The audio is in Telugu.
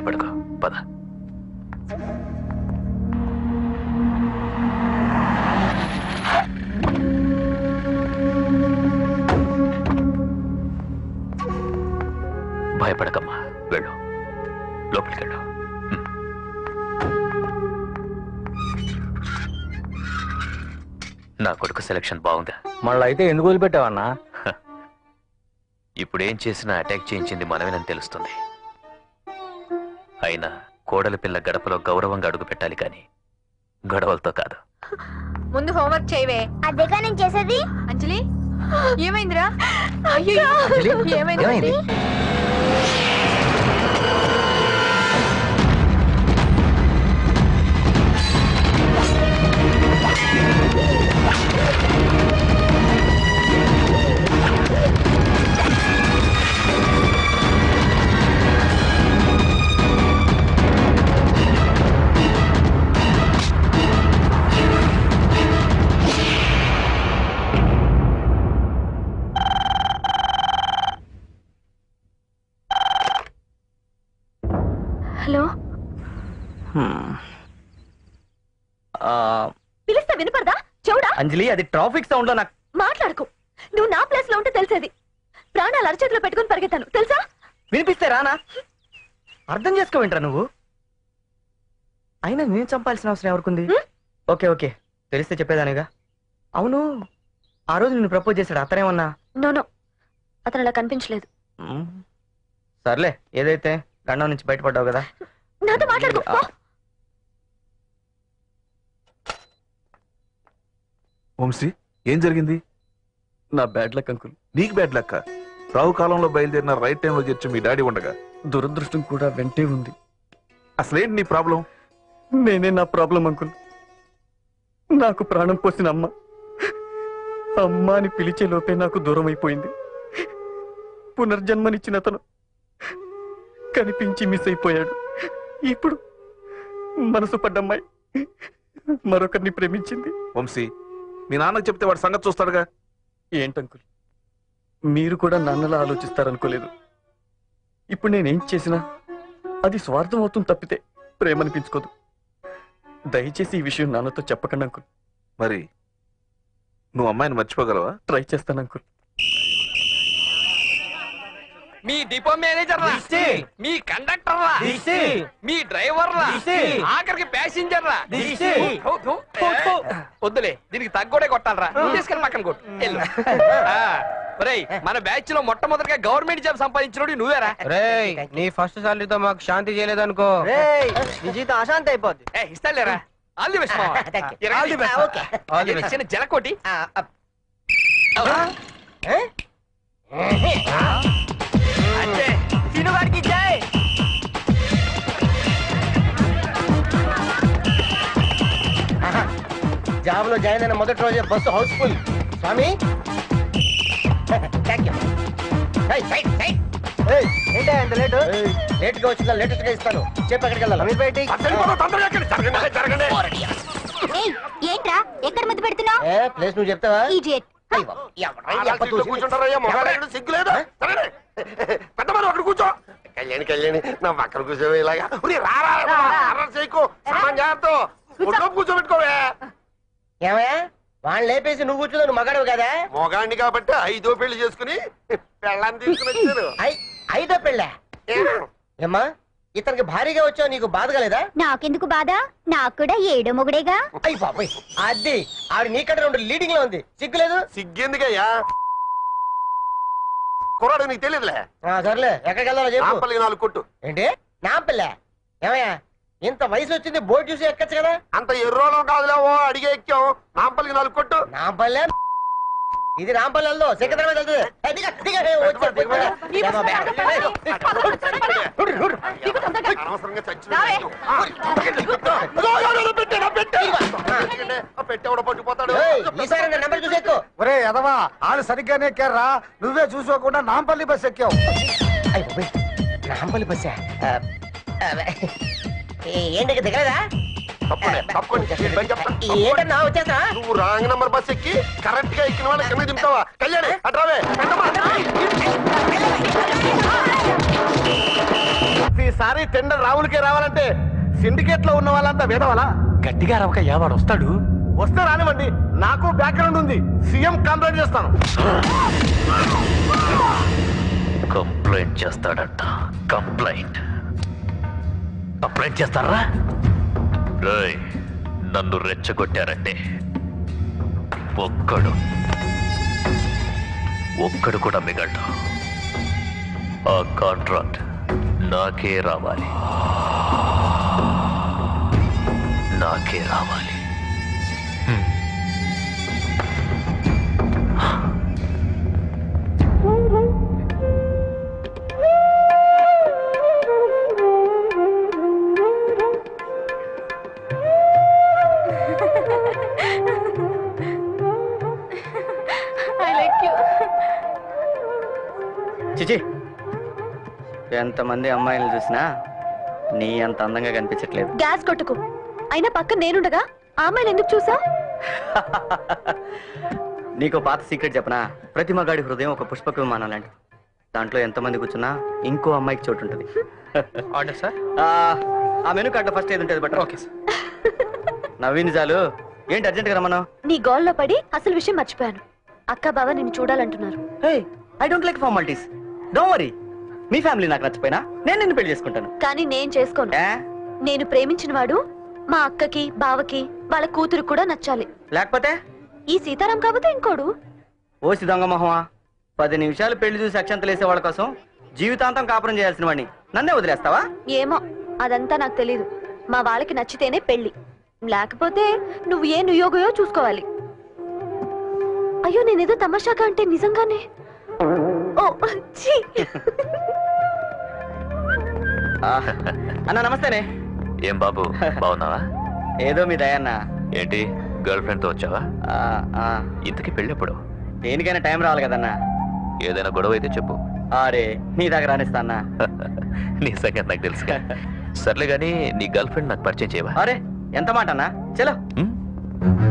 భయపడకు పద భయపడకమ్మా వెళ్ళు లోపలికి వెళ్ళు హ్మ్. నా కొడుకు సెలక్షన్ బాగుందా మళ్ళీ అయితే ఎందుకు వదిలిపెట్టావన్నా ఇప్పుడు ఏం చేసినా అటాక్ చేయించింది మనమేనని తెలుస్తుంది అయినా కోడలి పిల్ల గడపలో గౌరవంగా అడుగు పెట్టాలి కానీ గొడవలతో కాదు ముందు హోంవర్క్ చేయవే అదేగా నేను చేసేది అంజలి ఏమైందిరా అయ్యో ఏమైంది ఏమైంది? హలో ఆ, పిలిస్తే వినపడదా చెవుడా అంజలి అది ట్రాఫిక్ సౌండ్ లో నాకు మాట్లాడుకో నువ్వు నా ప్లేస్ లో ఉంటే తెలిసేది ప్రాణాలు అరచేతిలో పెట్టుకుని పరిగెత్తాను తెలుసా వినిపిస్తే రానా అర్థం చేసుకోవేంట్రా నువ్వు అయినా నేను చంపాల్సిన అవసరం ఎవరికుంది హ్మ్? ఓకే ఓకే తెలిస్తే చెప్పేదానిగా అవును ఆ రోజు నిన్ను ప్రపోజ్ చేశాడు అతనేమన్నా నో నో అతను అలా కనిపించలేదు మ్మ్. సర్లే ఏదైతే గండం నుంచి బయటపడ్డావు కదా నాతో మాట్లాడుకో పో. వంశీ ఏం జరిగింది నా బ్యాడ్ లక్ అంకుల్ నీకు బ్యాడ్ లక్క రావు కాలంలో బయలుదేరిన రైట్ టైంలో చేర్చి మీ డాడీ ఉండగా దురదృష్టం కూడా వెంటే ఉంది అసలేంటి నీ ప్రాబ్లం నేనే నా ప్రాబ్లం అంకుల్ నాకు ప్రాణం పోసిన అమ్మ అమ్మ అని పిలిచే లోపే నాకు దూరం అయిపోయింది పునర్జన్మనిచ్చిన అతను కనిపించి మిస్ అయిపోయాడు ఇప్పుడు మనసు పడ్డమ్మాయి మరొకరిని ప్రేమించింది వంశీ మీ నాన్నకు చెప్తే వాడు సంగతి చూస్తాడుగా ఏంటంకుల్ మీరు కూడా నాన్నలా ఆలోచిస్తారనుకోలేదు ఇప్పుడు నేనేం చేసినా అది స్వార్థం అవుతుంది తప్పితే ప్రేమ అనిపించుకోదు దయచేసి ఈ విషయం నాన్నతో చెప్పకండి అంకుల్ మరి నువ్వు అమ్మాయిని మర్చిపోగలవా ట్రై చేస్తాను అంకుల్ మీ డిపో మేనేజర్ రా మీ కండక్టర్ రా మీ డ్రైవర్ రా ఆఖరికి ప్యాసింజర్ రా థు, థు. వద్దులే దీనికి తగ్గోడే కొట్టాలరా నువ్వు తీసుకెళ్ళి పక్కన కొట్టు వెళ్ళు. ఆ, ఒరేయ్ మన బ్యాచ్ లో మొట్టమొదటిగా గవర్నమెంట్ జాబ్ సంపాదించినోడు నువ్వేరా రేయ్ నీ ఫస్ట్ సాలరీతో మాకు శాంతి చేయలేదనుకో నీ జీవితం అశాంతి అయిపోద్ది ఏ ఇస్తాలేరా ఆల్ ది బెస్ట్ మావా. ఇరగండి. All the ఇది best. చిన్న జలకోటి అంతే తినుగాడికి జై జాబ్ లో జాయిన్ అయిన మొదటి రోజే బస్సు హౌస్ఫుల్ స్వామి థ్యాంక్ యూ ఏంటా ఎంత లేటు లేట్ గా వచ్చిందా లేటెస్ట్ గా ఇస్తాను చెప్పు ఎక్కడికి వెళ్ళాలి అమీర్ బయటికి ఏయ్, ఏంట్రా ఎక్కడ ముద్దు పెడుతున్నావు ఏ ప్లేస్ నువ్వు చెప్తావా ఈడియట్ అయ్యో, ఎవడ్రా ఈ అప్ప తోసి? సిగ్గులేదు పెద్దవాడు అక్కడ కూర్చో కళ్యాణి కళ్యాణి నా పక్కన కూర్చోవే ఇలాగా ఉరి, రా, రా, రా, అర్రర్ చేయకు సామాన్ జాగ్రత్త ఒళ్ళో కూర్చోబెట్టుకోవే ఏమయ్యా వాళ్ళని లేపేసి నువ్వు కూర్చుందా నువ్వు మగాడు కదా మొగాడిని కాబట్టి ఐదో పెళ్లి చేసుకుని పెళ్ళాన్ని తీసుకుని వచ్చారు ఐ- ఐదో పెళ్ళా ఏమ్మా ఇతనికి భారీగా వచ్చావు నీకు బాధగా లేదా నాకెందుకు బాధ నాకు కూడా ఏడో మొగుడేగా అయ్యి బాబాయ్ అది ఆవిడ నీకంటే రెండు లీడింగ్ లో ఉంది సిగ్గులేదు సిగ్గెందుకయ్యా కుర్రాడు నీకు తెలియదులే ఆ, సర్లే ఎక్కడికి వెళ్ళాలో చెప్పు నాపల్లికి నాలుగు కొట్టు ఏంటి నా పిల్ల ఏమయ్యా ఇంత వయసు వచ్చింది బోర్డు చూసి ఎక్కచ్చు కదా అంత ఎర్రోళం కాదులే ఓ అడిగే ఎక్కాం నాంపల్లికి నాలుగు కొట్టు నా పల్లె ఇది రాంపల్లెల్లో సికింద్రాబాద్ వెళ్తుంది ఏ, దిగ, దిగ, ఏ, వచ్చే, వచ్చే. ఏమో, బే. అనవసరంగా రావే. పెట్టేవాడు పట్టుకుపోతాడు ఏయ్, ఈసారి నా నెంబర్ చూసి ఎక్కు ఒరే ఎదవా వాళ్ళు సరిగ్గానే ఎక్కారా నువ్వే చూసుకోకుండా నాంపల్లి బస్ ఎక్కావు అయ్యి బాబోయ్, రాంపల్లి బస్సా ఆ, ఆ, ఏ- ఏంటి ఇక దిగలేదా తప్పండి తప్పండి నేను పని చెప్తాను. ఏంటన్నా వచ్చేస్తా నువ్వు రాంగ్ నంబర్ బస్ ఎక్కి కరెక్ట్ గా ఎక్కిన వాళ్ళ కింద దింపుతావా కళ్యాణి అట్రావే ఆఫీస్ ఈసారి టెండర్ రావులకే రావాలంటే సిండికేట్ లో ఉన్న వాళ్ళంతా వేదవాలా గట్టిగా రవకయ్యా వాడు వస్తాడు వస్తే రానివ్వండి నాకు బ్యాక్గ్రౌండ్ ఉంది సీఎం కంప్లైంట్ చేస్తాను కంప్లైంట్ చేస్తాడంట కంప్లైంట్ కంప్లైంట్ చేస్తారా రేయ్ నన్ను రెచ్చగొట్టారంటే ఒక్కడు ఒక్కడు కూడా మిగలడు ఆ కాంట్రాక్ట్ నాకే రావాలి నాకే రావాలి హ్మ్. ఐ లైక్ యూ చిచి ఎంతమంది అమ్మాయిలు చూసినా నీ అంత అందంగా కనిపించట్లేదు గ్యాస్ కొట్టుకు అయినా పక్కన నేనుండగా ఆ అమ్మాయిని ఎందుకు చూసా నీకు పాత సీక్రెట్ చెప్పనా ప్రతి మగాడి హృదయం ఒక పుష్పక విమానం లాంటిది దాంట్లో ఎంతమంది కూర్చున్నా ఇంకో అమ్మాయికి చోటు ఉంటుంది ఆర్డర్ సార్ ఆ, ఆ మెనూ కార్డులో ఫస్ట్ ఏది ఉంటుంది బట్ ఓకే సార్ నవ్వింది చాలు ఏంటి అర్జెంట్గా రమ్మను నీ గోల్లో పడి అసలు విషయం మర్చిపోయాను అక్క బావ నిన్ను చూడాలంటున్నారు hey I don't like formalities don't worry మీ ఫ్యామిలీ నాకు నచ్చిపోయినా నేను నిన్ను పెళ్లి చేసుకుంటాను కానీ నేను చేసుకోను ఏ? నేను ప్రేమించిన వాడు మా అక్కకి బావకి వాళ్ళ కూతురు కూడా నచ్చాలి లేకపోతే ఈ సీతారాం కాకపోతే ఇంకోడు ఓసి దొంగ మొహమా పది నిమిషాలు పెళ్లి చూసి అక్షంతలు వేసే వాళ్ళ కోసం జీవితాంతం కాపురం చేయాల్సిన వాడిని నన్నే వదిలేస్తావా ఏమో అదంతా నాకు తెలీదు మా వాళ్ళకి నచ్చితేనే పెళ్లి లేకపోతే నువ్వు ఏ నుయోగయో చూసుకోవాలి అయ్యో నేనేదో తమాషాగా అంటే నిజంగానే ఓ ఛీ! ఆ, అన్న నమస్తేనే ఏం బాబు బాగున్నావా ఏదో మీ దయన్న ఏంటి గర్ల్ ఫ్రెండ్ తో వచ్చావా ఆ, ఆ, ఇంతకి పెళ్ళెప్పుడు దేనికైనా టైం రావాలి కదన్నా ఏదైనా గొడవ అయితే చెప్పు అరే నీ దగ్గర రానిస్తా అన్నా నీ సంగతి నాకు తెలుసు సర్లే గానీ నీ గర్ల్ ఫ్రెండ్ నాకు పరిచయం చేయవా అరే ఎంత మాట అన్నా చలో ఉమ్?